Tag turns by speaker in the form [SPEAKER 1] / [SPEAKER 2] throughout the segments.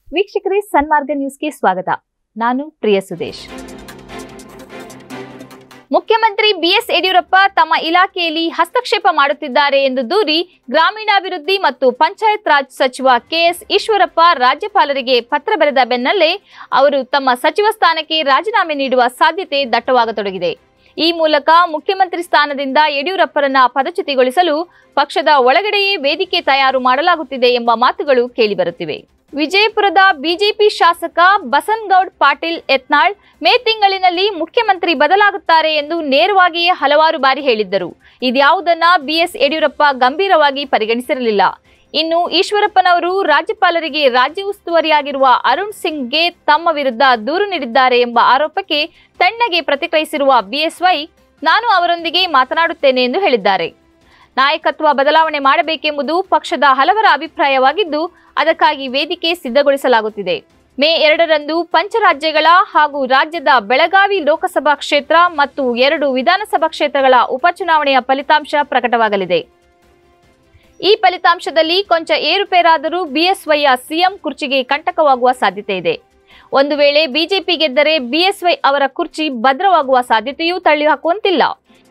[SPEAKER 1] ವೀಕ್ಷಕರೇ ಸನ್ಮಾರ್ಗ ನ್ಯೂಸ್ಗೆ ಸ್ವಾಗತ ನಾನು ಪ್ರಿಯ ಸುದೇಶ್ ಮುಖ್ಯಮಂತ್ರಿ ಬಿಎಸ್ ಯಡಿಯೂರಪ್ಪ ತಮ್ಮ ಇಲಾಖೆಯಲ್ಲಿ ಹಸ್ತಕ್ಷೇಪ ಮಾಡುತ್ತಿದ್ದಾರೆ ಎಂದು ದೂರಿ ಗ್ರಾಮೀಣಾಭಿವೃದ್ಧಿ ಮತ್ತು ಪಂಚಾಯತ್ ರಾಜ್ ಸಚಿವ ಕೆಎಸ್ ಈಶ್ವರಪ್ಪ ರಾಜ್ಯಪಾಲರಿಗೆ ಪತ್ರ ಬರೆದ ಬೆನ್ನಲ್ಲೇ ಅವರು ತಮ್ಮ ಸಚಿವ ಸ್ಥಾನಕ್ಕೆ ರಾಜೀನಾಮೆ ನೀಡುವ ಸಾಧ್ಯತೆ ದಟ್ಟವಾಗತೊಡಗಿದೆ ಈ ಮೂಲಕ ಮುಖ್ಯಮಂತ್ರಿ ಸ್ಥಾನದಿಂದ ಯಡಿಯೂರಪ್ಪರನ್ನ ಪದಚ್ಯುತಿಗೊಳಿಸಲು ಪಕ್ಷದ ಒಳಗಡೆಯೇ ವೇದಿಕೆ ತಯಾರು ಮಾಡಲಾಗುತ್ತಿದೆ ಎಂಬ ಮಾತುಗಳು ಕೇಳಿಬರುತ್ತಿವೆ ವಿಜಯಪುರದ ಬಿಜೆಪಿ ಶಾಸಕ ಬಸನಗೌಡ್ ಪಾಟೀಲ್ ಯತ್ನಾಳ್ ಮೇ ತಿಂಗಳಿನಲ್ಲಿ ಮುಖ್ಯಮಂತ್ರಿ ಬದಲಾಗುತ್ತಾರೆ ಎಂದು ನೇರವಾಗಿಯೇ ಹಲವಾರು ಬಾರಿ ಹೇಳಿದ್ದರು ಇದ್ಯಾವುದನ್ನ ಬಿಎಸ್ ಯಡಿಯೂರಪ್ಪ ಗಂಭೀರವಾಗಿ ಪರಿಗಣಿಸಿರಲಿಲ್ಲ ಇನ್ನು ಈಶ್ವರಪ್ಪನವರು ರಾಜ್ಯಪಾಲರಿಗೆ ರಾಜ್ಯ ಉಸ್ತುವಾರಿಯಾಗಿರುವ ಅರುಣ್ ಸಿಂಗ್ಗೆ ತಮ್ಮ ವಿರುದ್ಧ ದೂರು ನೀಡಿದ್ದಾರೆ ಎಂಬ ಆರೋಪಕ್ಕೆ ತಣ್ಣಗೆ ಪ್ರತಿಕ್ರಿಯಿಸಿರುವ ಬಿಎಸ್ವೈ ನಾನು ಅವರೊಂದಿಗೆ ಮಾತನಾಡುತ್ತೇನೆ ಎಂದು ಹೇಳಿದ್ದಾರೆ ನಾಯಕತ್ವ ಬದಲಾವಣೆ ಮಾಡಬೇಕೆಂಬುದು ಪಕ್ಷದ ಹಲವರ ಅಭಿಪ್ರಾಯವಾಗಿದ್ದು ಅದಕ್ಕಾಗಿ ವೇದಿಕೆ ಸಿದ್ಧಗೊಳಿಸಲಾಗುತ್ತಿದೆ ಮೇ ಎರಡರಂದು ಪಂಚರಾಜ್ಯಗಳ ಹಾಗೂ ರಾಜ್ಯದ ಬೆಳಗಾವಿ ಲೋಕಸಭಾ ಕ್ಷೇತ್ರ ಮತ್ತು ಎರಡು ವಿಧಾನಸಭಾ ಕ್ಷೇತ್ರಗಳ ಉಪಚುನಾವಣೆಯ ಫಲಿತಾಂಶ ಪ್ರಕಟವಾಗಲಿದೆ ಈ ಫಲಿತಾಂಶದಲ್ಲಿ ಕೊಂಚ ಏರುಪೇರಾದರೂ ಬಿಎಸ್ವೈಯ ಸಿಎಂ ಕುರ್ಚಿಗೆ ಕಂಟಕವಾಗುವ ಸಾಧ್ಯತೆ ಇದೆ ಒಂದು ವೇಳೆ ಬಿಜೆಪಿ ಗೆದ್ದರೆ ಬಿಎಸ್ವೈ ಅವರ ಕುರ್ಚಿ ಭದ್ರವಾಗುವ ಸಾಧ್ಯತೆಯೂ ತಳ್ಳಿಹಾಕುವಂತಿಲ್ಲ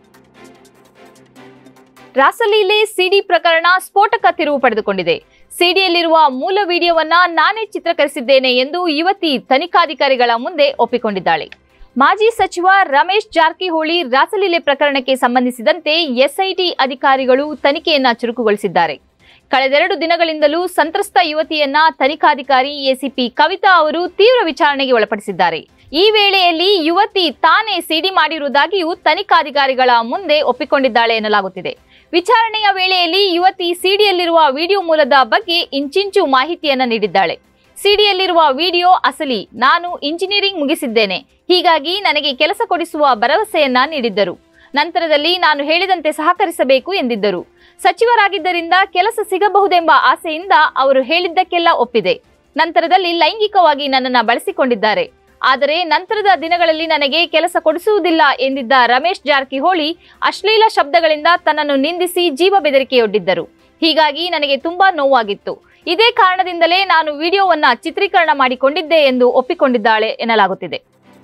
[SPEAKER 1] ರಾಸಲೀಲೆ ಸಿಡಿ ಪ್ರಕರಣ ಸ್ಫೋಟಕ ತಿರುವು ಪಡೆದುಕೊಂಡಿದೆ ಸಿಡಿಯಲ್ಲಿರುವ ಮೂಲ ವಿಡಿಯೋವನ್ನ ನಾನೇ ಚಿತ್ರೀಕರಿಸಿದ್ದೇನೆ ಎಂದು ಯುವತಿ ತನಿಖಾಧಿಕಾರಿಗಳ ಮುಂದೆ ಒಪ್ಪಿಕೊಂಡಿದ್ದಾಳೆ ಮಾಜಿ ಸಚಿವ ರಮೇಶ್ ಜಾರಕಿಹೊಳಿ ರಾಸಲೀಲೆ ಪ್ರಕರಣಕ್ಕೆ ಸಂಬಂಧಿಸಿದಂತೆ ಎಸ್ಐಟಿ ಅಧಿಕಾರಿಗಳು ತನಿಖೆಯನ್ನ ಚುರುಕುಗೊಳಿಸಿದ್ದಾರೆ ಕಳೆದೆರಡು ದಿನಗಳಿಂದಲೂ ಸಂತ್ರಸ್ತ ಯುವತಿಯನ್ನ ತನಿಖಾಧಿಕಾರಿ ಎಸಿಪಿ ಕವಿತಾ ಅವರು ತೀವ್ರ ವಿಚಾರಣೆಗೆ ಒಳಪಡಿಸಿದ್ದಾರೆ ಈ ವೇಳೆಯಲ್ಲಿ ಯುವತಿ ತಾನೇ ಸಿಡಿ ಮಾಡಿರುವುದಾಗಿಯೂ ತನಿಖಾಧಿಕಾರಿಗಳ ಮುಂದೆ ಒಪ್ಪಿಕೊಂಡಿದ್ದಾಳೆ ಎನ್ನಲಾಗುತ್ತಿದೆ ವಿಚಾರಣೆಯ ವೇಳೆಯಲ್ಲಿ ಯುವತಿ ಸಿಡಿಯಲ್ಲಿರುವ ವಿಡಿಯೋ ಮೂಲದ ಬಗ್ಗೆ ಇಂಚಿಂಚು ಮಾಹಿತಿಯನ್ನ ನೀಡಿದ್ದಾಳೆ ಸಿಡಿಯಲ್ಲಿರುವ ವಿಡಿಯೋ ಅಸಲಿ ನಾನು ಇಂಜಿನಿಯರಿಂಗ್ ಮುಗಿಸಿದ್ದೇನೆ ಹೀಗಾಗಿ ನನಗೆ ಕೆಲಸ ಕೊಡಿಸುವ ಭರವಸೆಯನ್ನ ನೀಡಿದ್ದರು ನಂತರದಲ್ಲಿ ನಾನು ಹೇಳಿದಂತೆ ಸಹಕರಿಸಬೇಕು ಎಂದಿದ್ದರು ಸಚಿವರಾಗಿದ್ದರಿಂದ ಕೆಲಸ ಸಿಗಬಹುದೆಂಬ ಆಸೆಯಿಂದ ಅವರು ಹೇಳಿದ್ದಕ್ಕೆಲ್ಲ ಒಪ್ಪಿದೆ ನಂತರದಲ್ಲಿ ಲೈಂಗಿಕವಾಗಿ ನನ್ನನ್ನು ಬಳಸಿಕೊಂಡಿದ್ದಾರೆ ಆದರೆ ನಂತರದ ದಿನಗಳಲ್ಲಿ ನನಗೆ ಕೆಲಸ ಕೊಡಿಸುವುದಿಲ್ಲ ಎಂದಿದ್ದ ರಮೇಶ್ ಜಾರಕಿಹೊಳಿ ಅಶ್ಲೀಲ ಶಬ್ದಗಳಿಂದ ತನ್ನನ್ನು ನಿಂದಿಸಿ ಜೀವ ಬೆದರಿಕೆಯೊಡ್ಡಿದ್ದರು ಹೀಗಾಗಿ ನನಗೆ ತುಂಬಾ ನೋವಾಗಿತ್ತು ಇದೇ ಕಾರಣದಿಂದಲೇ ನಾನು ವಿಡಿಯೋವನ್ನ ಚಿತ್ರೀಕರಣ ಮಾಡಿಕೊಂಡಿದ್ದೆ ಎಂದು ಒಪ್ಪಿಕೊಂಡಿದ್ದಾಳೆ ಎನ್ನಲಾಗುತ್ತಿದೆ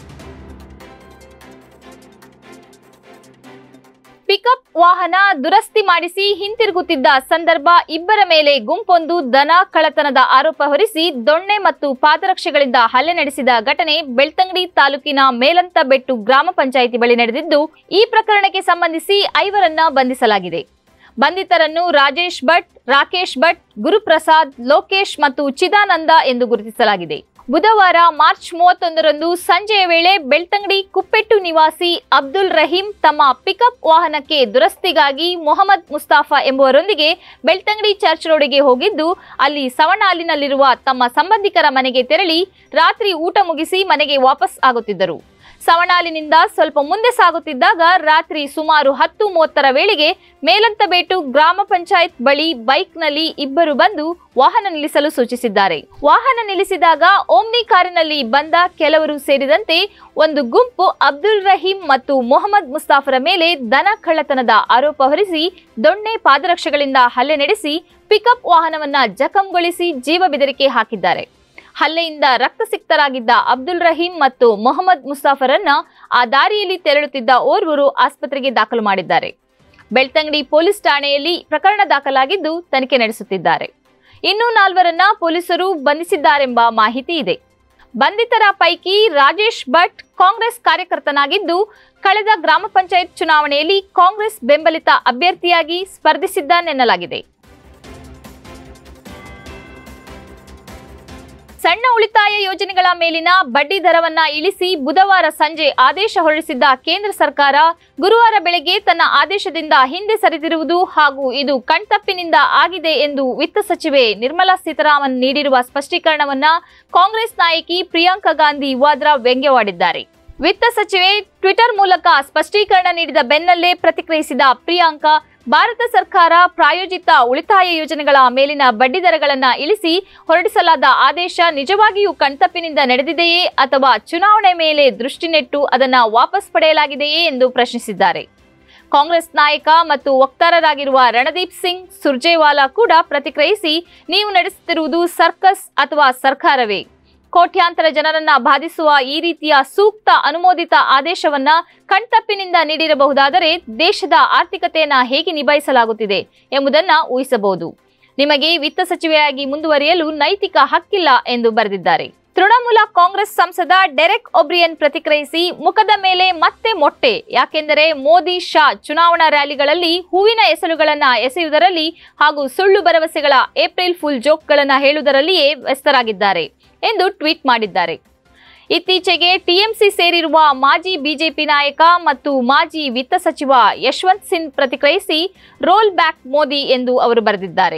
[SPEAKER 1] ಪಿಕಪ್ ವಾಹನ ದುರಸ್ತಿ ಮಾಡಿಸಿ ಹಿಂತಿರುಗುತ್ತಿದ್ದ ಸಂದರ್ಭ ಇಬ್ಬರ ಮೇಲೆ ಗುಂಪೊಂದು ದನ ಕಳ್ಳತನದ ಆರೋಪ ಹೊರಿಸಿ ದೊಣ್ಣೆ ಮತ್ತು ಪಾದರಕ್ಷೆಗಳಿಂದ ಹಲ್ಲೆ ನಡೆಸಿದ ಘಟನೆ ಬೆಳ್ತಂಗಡಿ ತಾಲೂಕಿನ ಮೇಲಂತಬೆಟ್ಟು ಗ್ರಾಮ ಪಂಚಾಯಿತಿ ಬಳಿ ನಡೆದಿದ್ದು ಈ ಪ್ರಕರಣಕ್ಕೆ ಸಂಬಂಧಿಸಿ ಐವರನ್ನ ಬಂಧಿಸಲಾಗಿದೆ ಬಂಧಿತರನ್ನು ರಾಜೇಶ್ ಭಟ್ ರಾಕೇಶ್ ಭಟ್ ಗುರುಪ್ರಸಾದ್ ಲೋಕೇಶ್ ಮತ್ತು ಚಿದಾನಂದ ಎಂದು ಗುರುತಿಸಲಾಗಿದೆ ಬುಧವಾರ ಮಾರ್ಚ್ ಮೂವತ್ತೊಂದರಂದು ಸಂಜೆಯ ವೇಳೆ ಬೆಳ್ತಂಗಡಿ ಕುಪ್ಪೆಟ್ಟು ನಿವಾಸಿ ಅಬ್ದುಲ್ ರಹೀಂ ತಮ್ಮ ಪಿಕಪ್ ವಾಹನಕ್ಕೆ ದುರಸ್ತಿಗಾಗಿ ಮೊಹಮ್ಮದ್ ಮುಸ್ತಾಫಾ ಎಂಬುವರೊಂದಿಗೆ ಬೆಳ್ತಂಗಡಿ ಚರ್ಚ್ ರೋಡ್ಗೆ ಹೋಗಿದ್ದು ಅಲ್ಲಿ ಸವಣಾಲಿನಲ್ಲಿರುವ ತಮ್ಮ ಸಂಬಂಧಿಕರ ಮನೆಗೆ ತೆರಳಿ ರಾತ್ರಿ ಊಟ ಮುಗಿಸಿ ಮನೆಗೆ ವಾಪಸ್ ಆಗುತ್ತಿದ್ದರು ಸವಣಾಲಿನಿಂದ ಸ್ವಲ್ಪ ಮುಂದೆ ಸಾಗುತ್ತಿದ್ದಾಗ ರಾತ್ರಿ ಸುಮಾರು ಹತ್ತು ಮೂವತ್ತರ ವೇಳೆಗೆ ಮೇಲಂತಬೇಟು ಗ್ರಾಮ ಪಂಚಾಯತ್ ಬಳಿ ಬೈಕ್ನಲ್ಲಿ ಇಬ್ಬರು ಬಂದು ವಾಹನ ನಿಲ್ಲಿಸಲು ಸೂಚಿಸಿದ್ದಾರೆ ವಾಹನ ನಿಲ್ಲಿಸಿದಾಗ ಓಮ್ನಿ ಕಾರಿನಲ್ಲಿ ಬಂದ ಕೆಲವರು ಸೇರಿದಂತೆ ಒಂದು ಗುಂಪು ಅಬ್ದುಲ್ ರಹೀಂ ಮತ್ತು ಮೊಹಮ್ಮದ್ ಮುಸ್ತಾಫರ ಮೇಲೆ ದನ ಕಳ್ಳತನದ ಆರೋಪ ಹೊರಿಸಿ ದೊಣ್ಣೆ ಪಾದರಕ್ಷೆಗಳಿಂದ ಹಲ್ಲೆ ನಡೆಸಿ ಪಿಕಪ್ ವಾಹನವನ್ನ ಜಖಂಗೊಳಿಸಿ ಜೀವ ಬೆದರಿಕೆ ಹಾಕಿದ್ದಾರೆ ಹಲ್ಲೆಯಿಂದ ರಕ್ತಸಿಕ್ತರಾಗಿದ್ದ ಅಬ್ದುಲ್ ರಹೀಂ ಮತ್ತು ಮೊಹಮ್ಮದ್ ಮುಸ್ತಾಫರನ್ನ ಆ ದಾರಿಯಲ್ಲಿ ತೆರಳುತ್ತಿದ್ದ ಓರ್ವರು ಆಸ್ಪತ್ರೆಗೆ ದಾಖಲು ಮಾಡಿದ್ದಾರೆ ಬೆಳ್ತಂಗಡಿ ಪೊಲೀಸ್ ಠಾಣೆಯಲ್ಲಿ ಪ್ರಕರಣ ದಾಖಲಾಗಿದ್ದು ತನಿಖೆ ನಡೆಸುತ್ತಿದ್ದಾರೆ ಇನ್ನೂ ನಾಲ್ವರನ್ನ ಪೊಲೀಸರು ಬಂಧಿಸಿದ್ದಾರೆಂಬ ಮಾಹಿತಿ ಇದೆ ಬಂಧಿತರ ಪೈಕಿ ರಾಜೇಶ್ ಭಟ್ ಕಾಂಗ್ರೆಸ್ ಕಾರ್ಯಕರ್ತನಾಗಿದ್ದು ಕಳೆದ ಗ್ರಾಮ ಪಂಚಾಯತ್ ಚುನಾವಣೆಯಲ್ಲಿ ಕಾಂಗ್ರೆಸ್ ಬೆಂಬಲಿತ ಅಭ್ಯರ್ಥಿಯಾಗಿ ಸ್ಪರ್ಧಿಸಿದ್ದಾನೆನ್ನಲಾಗಿದೆ ಸಣ್ಣ ಉಳಿತಾಯ ಯೋಜನೆಗಳ ಮೇಲಿನ ಬಡ್ಡಿ ದರವನ್ನ ಇಳಿಸಿ ಬುಧವಾರ ಸಂಜೆ ಆದೇಶ ಹೊರಡಿಸಿದ್ದ ಕೇಂದ್ರ ಸರ್ಕಾರ ಗುರುವಾರ ಬೆಳಗ್ಗೆ ತನ್ನ ಆದೇಶದಿಂದ ಹಿಂದೆ ಸರಿದಿರುವುದು ಹಾಗೂ ಇದು ಕಣ್ತಪ್ಪಿನಿಂದ ಆಗಿದೆ ಎಂದು ವಿತ್ತ ಸಚಿವೆ ನಿರ್ಮಲಾ ಸೀತಾರಾಮನ್ ನೀಡಿರುವ ಸ್ಪಷ್ಟೀಕರಣವನ್ನ ಕಾಂಗ್ರೆಸ್ ನಾಯಕಿ ಪ್ರಿಯಾಂಕಾ ಗಾಂಧಿ ವಾದ್ರಾ ವ್ಯಂಗ್ಯವಾಡಿದ್ದಾರೆ ವಿತ್ತ ಸಚಿವೆ ಟ್ವಿಟರ್ ಮೂಲಕ ಸ್ಪಷ್ಟೀಕರಣ ನೀಡಿದ ಬೆನ್ನಲ್ಲೇ ಪ್ರತಿಕ್ರಿಯಿಸಿದ ಪ್ರಿಯಾಂಕಾ ಭಾರತ ಸರ್ಕಾರ ಪ್ರಾಯೋಜಿತ ಉಳಿತಾಯ ಯೋಜನೆಗಳ ಮೇಲಿನ ಬಡ್ಡಿದರಗಳನ್ನು ಇಳಿಸಿ ಹೊರಡಿಸಲಾದ ಆದೇಶ ನಿಜವಾಗಿಯೂ ಕಣ್ತಪ್ಪಿನಿಂದ ನಡೆದಿದೆಯೇ ಅಥವಾ ಚುನಾವಣೆ ಮೇಲೆ ದೃಷ್ಟಿ ನೆಟ್ಟು ಅದನ್ನು ವಾಪಸ್ ಪಡೆಯಲಾಗಿದೆಯೇ ಎಂದು ಪ್ರಶ್ನಿಸಿದ್ದಾರೆ ಕಾಂಗ್ರೆಸ್ ನಾಯಕ ಮತ್ತು ವಕ್ತಾರರಾಗಿರುವ ರಣದೀಪ್ ಸಿಂಗ್ ಸುರ್ಜೇವಾಲಾ ಕೂಡ ಪ್ರತಿಕ್ರಿಯಿಸಿ ನೀವು ನಡೆಸುತ್ತಿರುವುದು ಸರ್ಕಸ್ ಅಥವಾ ಸರ್ಕಾರವೇ ಕೋಟ್ಯಾಂತರ ಜನರನ್ನ ಬಾಧಿಸುವ ಈ ರೀತಿಯ ಸೂಕ್ತ ಅನುಮೋದಿತ ಆದೇಶವನ್ನ ಕಣ್ತಪ್ಪಿನಿಂದ ನೀಡಿರಬಹುದಾದರೆ ದೇಶದ ಆರ್ಥಿಕತೆಯನ್ನ ಹೇಗೆ ನಿಭಾಯಿಸಲಾಗುತ್ತಿದೆ ಎಂಬುದನ್ನ ಊಹಿಸಬಹುದು ನಿಮಗೆ ವಿತ್ತ ಸಚಿವೆಯಾಗಿ ಮುಂದುವರಿಯಲು ನೈತಿಕ ಹಕ್ಕಿಲ್ಲ ಎಂದು ಬರೆದಿದ್ದಾರೆ ತೃಣಮೂಲ ಕಾಂಗ್ರೆಸ್ ಸಂಸದ ಡೆರೆಕ್ ಒಬ್ರಿಯನ್ ಪ್ರತಿಕ್ರಿಯಿಸಿ ಮುಖದ ಮೇಲೆ ಮತ್ತೆ ಮೊಟ್ಟೆ ಯಾಕೆಂದರೆ ಮೋದಿ ಶಾ ಚುನಾವಣಾ ರ್ಯಾಲಿಗಳಲ್ಲಿ ಹೂವಿನ ಎಸಳುಗಳನ್ನ ಎಸೆಯುವುದರಲ್ಲಿ ಹಾಗೂ ಸುಳ್ಳು ಭರವಸೆಗಳ ಏಪ್ರಿಲ್ ಫುಲ್ ಜೋಕ್ಗಳನ್ನ ಹೇಳುವುದರಲ್ಲಿಯೇ ವ್ಯಸ್ತರಾಗಿದ್ದಾರೆ ಎಂದು ಟ್ವೀಟ್ ಮಾಡಿದ್ದಾರೆ ಇತ್ತೀಚೆಗೆ ಟಿಎಂಸಿ ಸೇರಿರುವ ಮಾಜಿ ಬಿಜೆಪಿ ನಾಯಕ ಮತ್ತು ಮಾಜಿ ವಿತ್ತ ಸಚಿವ ಯಶವಂತ್ ಸಿಂಗ್ ಪ್ರತಿಕ್ರಿಯಿಸಿ ರೋಲ್ ಬ್ಯಾಕ್ ಮೋದಿ ಎಂದು ಅವರು ಬರೆದಿದ್ದಾರೆ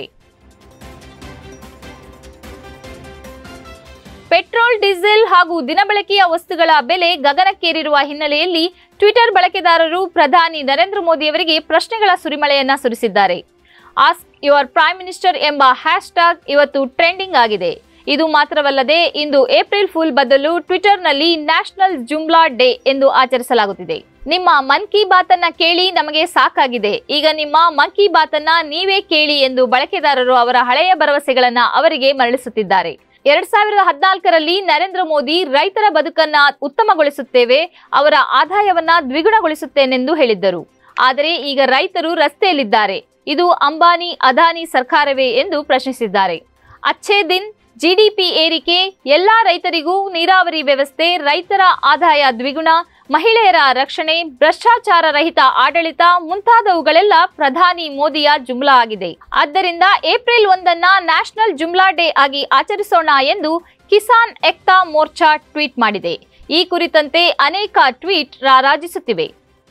[SPEAKER 1] ಪೆಟ್ರೋಲ್ ಡೀಸೆಲ್ ಹಾಗೂ ದಿನಬಳಕೆಯ ವಸ್ತುಗಳ ಬೆಲೆ ಗಗನಕ್ಕೇರಿರುವ ಹಿನ್ನೆಲೆಯಲ್ಲಿ ಟ್ವಿಟರ್ ಬಳಕೆದಾರರು ಪ್ರಧಾನಿ ನರೇಂದ್ರ ಮೋದಿಯವರಿಗೆ ಪ್ರಶ್ನೆಗಳ ಸುರಿಮಳೆಯನ್ನ ಸುರಿಸಿದ್ದಾರೆ ಆಸ್ಕ್ ಯುವರ್ ಪ್ರೈಮ್ ಮಿನಿಸ್ಟರ್ ಎಂಬ ಹ್ಯಾಶ್ ಟ್ಯಾಗ್ ಇವತ್ತು ಟ್ರೆಂಡಿಂಗ್ ಆಗಿದೆ ಇದು ಮಾತ್ರವಲ್ಲದೆ ಇಂದು ಏಪ್ರಿಲ್ ಫುಲ್ ಬದಲು ಟ್ವಿಟರ್ನಲ್ಲಿ ನ್ಯಾಷನಲ್ ಜುಮ್ಲಾ ಡೇ ಎಂದು ಆಚರಿಸಲಾಗುತ್ತಿದೆ ನಿಮ್ಮ ಮನ್ ಕಿ ಬಾತ್ ಅನ್ನ ಕೇಳಿ ನಮಗೆ ಸಾಕಾಗಿದೆ ಈಗ ನಿಮ್ಮ ಮನ್ ಕಿ ಬಾತ್ ಅನ್ನ ನೀವೇ ಕೇಳಿ ಎಂದು ಬಳಕೆದಾರರು ಅವರ ಹಳೆಯ ಭರವಸೆಗಳನ್ನ ಅವರಿಗೆ ಮರಳಿಸುತ್ತಿದ್ದಾರೆ ಎರಡ್ ಸಾವಿರದ ಹದಿನಾಲ್ಕರಲ್ಲಿ ನರೇಂದ್ರ ಮೋದಿ ರೈತರ ಬದುಕನ್ನ ಉತ್ತಮಗೊಳಿಸುತ್ತೇವೆ ಅವರ ಆದಾಯವನ್ನ ದ್ವಿಗುಣಗೊಳಿಸುತ್ತೇನೆಂದು ಹೇಳಿದ್ದರು ಆದರೆ ಈಗ ರೈತರು ರಸ್ತೆಯಲ್ಲಿದ್ದಾರೆ ಇದು ಅಂಬಾನಿ ಅದಾನಿ ಸರ್ಕಾರವೇ ಎಂದು ಪ್ರಶ್ನಿಸಿದ್ದಾರೆ ಅಚ್ಚೇ ದಿನ್ ಜಿಡಿಪಿ ಏರಿಕೆ ಎಲ್ಲಾ ರೈತರಿಗೂ ನೀರಾವರಿ ವ್ಯವಸ್ಥೆ ರೈತರ ಆದಾಯ ದ್ವಿಗುಣ ಮಹಿಳೆಯರ ರಕ್ಷಣೆ ಭ್ರಷ್ಟಾಚಾರ ರಹಿತ ಆಡಳಿತ ಮುಂತಾದವುಗಳೆಲ್ಲ ಪ್ರಧಾನಿ ಮೋದಿಯ ಜುಮ್ಲಾ ಆಗಿದೆ ಆದ್ದರಿಂದ ಏಪ್ರಿಲ್ ಒಂದನ್ನ ನ್ಯಾಷನಲ್ ಜುಮ್ಲಾ ಡೇ ಆಗಿ ಆಚರಿಸೋಣ ಎಂದು ಕಿಸಾನ್ ಎಕ್ತಾ ಮೋರ್ಚಾ ಟ್ವೀಟ್ ಮಾಡಿದೆ ಈ ಕುರಿತಂತೆ ಅನೇಕ ಟ್ವೀಟ್ ರಾರಾಜಿಸುತ್ತಿವೆ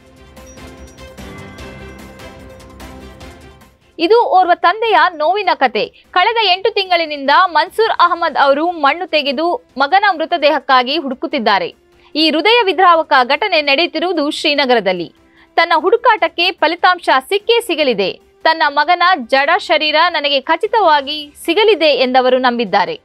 [SPEAKER 1] ಇದು ಓರ್ವ ತಂದೆಯ ನೋವಿನ ಕತೆ ಕಳೆದ ಎಂಟು ತಿಂಗಳಿನಿಂದ ಮನ್ಸೂರ್ ಅಹಮದ್ ಅವರು ಮಣ್ಣು ತೆಗೆದು ಮಗನ ಮೃತದೇಹಕ್ಕಾಗಿ ಹುಡುಕುತ್ತಿದ್ದಾರೆ ಈ ಹೃದಯ ವಿದ್ರಾವಕ ಘಟನೆ ನಡೆಯುತ್ತಿರುವುದು ಶ್ರೀನಗರದಲ್ಲಿ ತನ್ನ ಹುಡುಕಾಟಕ್ಕೆ ಫಲಿತಾಂಶ ಸಿಕ್ಕೇ ಸಿಗಲಿದೆ ತನ್ನ ಮಗನ ಜಡ ಶರೀರ ನನಗೆ ಖಚಿತವಾಗಿ ಸಿಗಲಿದೆ ಎಂದವರು ನಂಬಿದ್ದಾರೆ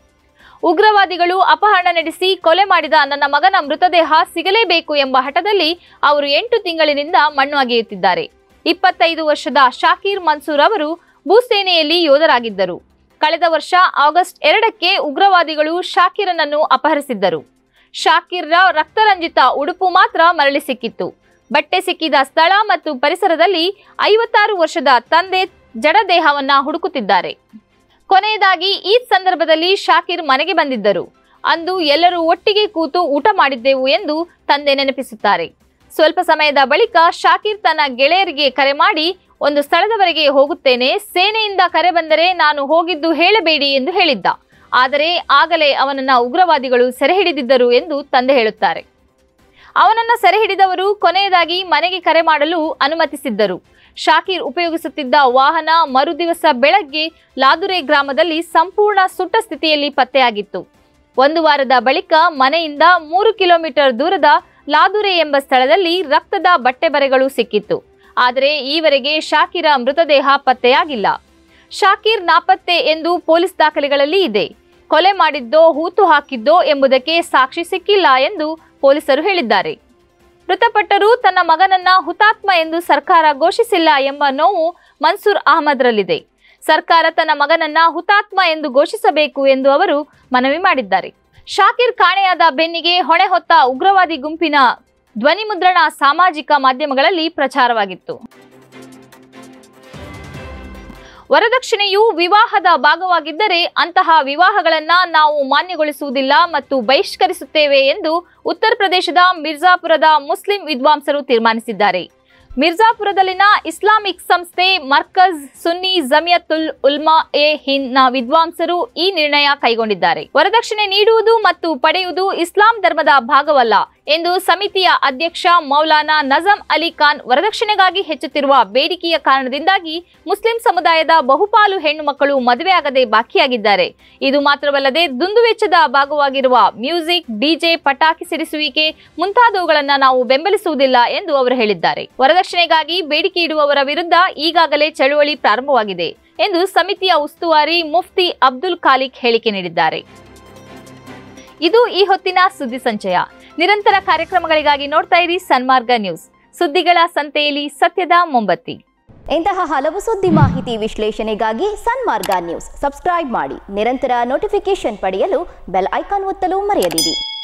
[SPEAKER 1] ಉಗ್ರವಾದಿಗಳು ಅಪಹರಣ ನಡೆಸಿ ಕೊಲೆ ಮಾಡಿದ ನನ್ನ ಮಗನ ಮೃತದೇಹ ಸಿಗಲೇಬೇಕು ಎಂಬ ಹಠದಲ್ಲಿ ಅವರು ಎಂಟು ತಿಂಗಳಿನಿಂದ ಮಣ್ಣು ಅಗೆಯುತ್ತಿದ್ದಾರೆ ಇಪ್ಪತ್ತೈದು ವರ್ಷದ ಶಾಕೀರ್ ಮನ್ಸೂರ್ ಅವರು ಭೂಸೇನೆಯಲ್ಲಿ ಯೋಧರಾಗಿದ್ದರು ಕಳೆದ ವರ್ಷ ಆಗಸ್ಟ್ ಎರಡಕ್ಕೆ ಉಗ್ರವಾದಿಗಳು ಶಾಕೀರನನ್ನು ಅಪಹರಿಸಿದ್ದರು ಶಾಕೀರ್ರ ರಕ್ತರಂಜಿತ ಉಡುಪು ಮಾತ್ರ ಮರಳಿ ಸಿಕ್ಕಿತ್ತು ಬಟ್ಟೆ ಸಿಕ್ಕಿದ ಸ್ಥಳ ಮತ್ತು ಪರಿಸರದಲ್ಲಿ ಐವತ್ತಾರು ವರ್ಷದ ತಂದೆ ಜಡದೇಹವನ್ನ ಹುಡುಕುತ್ತಿದ್ದಾರೆ ಕೊನೆಯದಾಗಿ ಈ ಸಂದರ್ಭದಲ್ಲಿ ಶಾಕೀರ್ ಮನೆಗೆ ಬಂದಿದ್ದರು ಅಂದು ಎಲ್ಲರೂ ಒಟ್ಟಿಗೆ ಕೂತು ಊಟ ಮಾಡಿದ್ದೆವು ಎಂದು ತಂದೆ ನೆನಪಿಸುತ್ತಾರೆ ಸ್ವಲ್ಪ ಸಮಯದ ಬಳಿಕ ಶಾಕೀರ್ ತನ್ನ ಗೆಳೆಯರಿಗೆ ಕರೆ ಮಾಡಿ ಒಂದು ಸ್ಥಳದವರೆಗೆ ಹೋಗುತ್ತೇನೆ ಸೇನೆಯಿಂದ ಕರೆ ಬಂದರೆ ನಾನು ಹೋಗಿದ್ದು ಹೇಳಬೇಡಿ ಎಂದು ಹೇಳಿದ್ದ ಆದರೆ ಆಗಲೇ ಅವನನ್ನ ಉಗ್ರವಾದಿಗಳು ಸೆರೆ ಹಿಡಿದಿದ್ದರು ಎಂದು ತಂದೆ ಹೇಳುತ್ತಾರೆ ಅವನನ್ನ ಸೆರೆ ಹಿಡಿದವರು ಕೊನೆಯದಾಗಿ ಮನೆಗೆ ಕರೆ ಮಾಡಲು ಅನುಮತಿಸಿದ್ದರು ಶಾಕೀರ್ ಉಪಯೋಗಿಸುತ್ತಿದ್ದ ವಾಹನ ಮರುದಿವಸ ಬೆಳಗ್ಗೆ ಲಾದುರೆ ಗ್ರಾಮದಲ್ಲಿ ಸಂಪೂರ್ಣ ಸುಟ್ಟ ಸ್ಥಿತಿಯಲ್ಲಿ ಪತ್ತೆಯಾಗಿತ್ತು ಒಂದು ವಾರದ ಬಳಿಕ ಮನೆಯಿಂದ ಮೂರು ಕಿಲೋಮೀಟರ್ ದೂರದ ಲಾದುರೆ ಎಂಬ ಸ್ಥಳದಲ್ಲಿ ರಕ್ತದ ಬಟ್ಟೆ ಬರೆಗಳು ಸಿಕ್ಕಿತ್ತು ಆದರೆ ಈವರೆಗೆ ಶಾಕೀರ ಮೃತದೇಹ ಪತ್ತೆಯಾಗಿಲ್ಲ ಶಾಕೀರ್ ನಾಪತ್ತೆ ಎಂದು ಪೊಲೀಸ್ ದಾಖಲೆಗಳಲ್ಲಿ ಇದೆ ಕೊಲೆ ಮಾಡಿದ್ದೋ ಹೂತು ಹಾಕಿದ್ದೋ ಎಂಬುದಕ್ಕೆ ಸಾಕ್ಷಿ ಸಿಕ್ಕಿಲ್ಲ ಎಂದು ಪೊಲೀಸರು ಹೇಳಿದ್ದಾರೆ ಮೃತಪಟ್ಟರೂ ತನ್ನ ಮಗನನ್ನ ಹುತಾತ್ಮ ಎಂದು ಸರ್ಕಾರ ಘೋಷಿಸಿಲ್ಲ ಎಂಬ ನೋವು ಮನ್ಸೂರ್ ಅಹಮದ್ರಲ್ಲಿದೆ ಸರ್ಕಾರ ತನ್ನ ಮಗನನ್ನ ಹುತಾತ್ಮ ಎಂದು ಘೋಷಿಸಬೇಕು ಎಂದು ಅವರು ಮನವಿ ಮಾಡಿದ್ದಾರೆ ಶಾಕಿರ್ ಕಾಣೆಯಾದ ಬೆನ್ನಿಗೆ ಹೊಣೆ ಹೊತ್ತ ಉಗ್ರವಾದಿ ಗುಂಪಿನ ಧ್ವನಿ ಮುದ್ರಣ ಸಾಮಾಜಿಕ ಮಾಧ್ಯಮಗಳಲ್ಲಿ ಪ್ರಚಾರವಾಗಿತ್ತು ವರದಕ್ಷಿಣೆಯು ವಿವಾಹದ ಭಾಗವಾಗಿದ್ದರೆ ಅಂತಹ ವಿವಾಹಗಳನ್ನ ನಾವು ಮಾನ್ಯಗೊಳಿಸುವುದಿಲ್ಲ ಮತ್ತು ಬಹಿಷ್ಕರಿಸುತ್ತೇವೆ ಎಂದು ಉತ್ತರ ಪ್ರದೇಶದ ಮಿರ್ಜಾಪುರದ ಮುಸ್ಲಿಂ ವಿದ್ವಾಂಸರು ತೀರ್ಮಾನಿಸಿದ್ದಾರೆ ಮಿರ್ಜಾಪುರದಲ್ಲಿನ ಇಸ್ಲಾಮಿಕ್ ಸಂಸ್ಥೆ ಮರ್ಕಜ್ ಸುನ್ನಿ ಜಮಿಯತುಲ್ ಉಲ್ಮಾ ಎ ಹಿಂದ್ನ ವಿದ್ವಾಂಸರು ಈ ನಿರ್ಣಯ ಕೈಗೊಂಡಿದ್ದಾರೆ ವರದಕ್ಷಿಣೆ ನೀಡುವುದು ಮತ್ತು ಪಡೆಯುವುದು ಇಸ್ಲಾಂ ಧರ್ಮದ ಭಾಗವಲ್ಲ ಎಂದು ಸಮಿತಿಯ ಅಧ್ಯಕ್ಷ ಮೌಲಾನಾ ನಜಮ್ ಅಲಿ ಖಾನ್ ವರದಕ್ಷಿಣೆಗಾಗಿ ಹೆಚ್ಚುತ್ತಿರುವ ಬೇಡಿಕೆಯ ಕಾರಣದಿಂದಾಗಿ ಮುಸ್ಲಿಂ ಸಮುದಾಯದ ಬಹುಪಾಲು ಹೆಣ್ಣು ಮಕ್ಕಳು ಮದುವೆಯಾಗದೆ ಬಾಕಿಯಾಗಿದ್ದಾರೆ ಇದು ಮಾತ್ರವಲ್ಲದೆ ದುಂದುವೆಚ್ಚದ ಭಾಗವಾಗಿರುವ ಮ್ಯೂಸಿಕ್ ಡಿಜೆ ಪಟಾಕಿ ಸಿಡಿಸುವಿಕೆ ಮುಂತಾದವುಗಳನ್ನು ನಾವು ಬೆಂಬಲಿಸುವುದಿಲ್ಲ ಎಂದು ಅವರು ಹೇಳಿದ್ದಾರೆ ವರದಕ್ಷಿಣೆಗಾಗಿ ಬೇಡಿಕೆ ಇಡುವವರ ವಿರುದ್ಧ ಈಗಾಗಲೇ ಚಳುವಳಿ ಪ್ರಾರಂಭವಾಗಿದೆ ಎಂದು ಸಮಿತಿಯ ಉಸ್ತುವಾರಿ ಮುಫ್ತಿ ಅಬ್ದುಲ್ ಖಾಲಿಕ್ ಹೇಳಿಕೆ ನೀಡಿದ್ದಾರೆ ಇದು ಈ ಹೊತ್ತಿನ ಸುದ್ದಿ ಸಂಚಯ ನಿರಂತರ ಕಾರ್ಯಕ್ರಮಗಳಿಗಾಗಿ ನೋಡ್ತಾ ಇರಿ ಸನ್ಮಾರ್ಗ ನ್ಯೂಸ್ ಸುದ್ದಿಗಳ ಸಂತೆಯಲ್ಲಿ ಸತ್ಯದ ಮೊಂಬತ್ತಿ
[SPEAKER 2] ಇಂತಹ ಹಲವು ಸುದ್ದಿ ಮಾಹಿತಿ ವಿಶ್ಲೇಷಣೆಗಾಗಿ ಸನ್ಮಾರ್ಗ ನ್ಯೂಸ್ ಸಬ್ಸ್ಕ್ರೈಬ್ ಮಾಡಿ ನಿರಂತರ ನೋಟಿಫಿಕೇಶನ್ ಪಡೆಯಲು ಬೆಲ್ ಐಕಾನ್ ಒತ್ತಲು ಮರೆಯದಿರಿ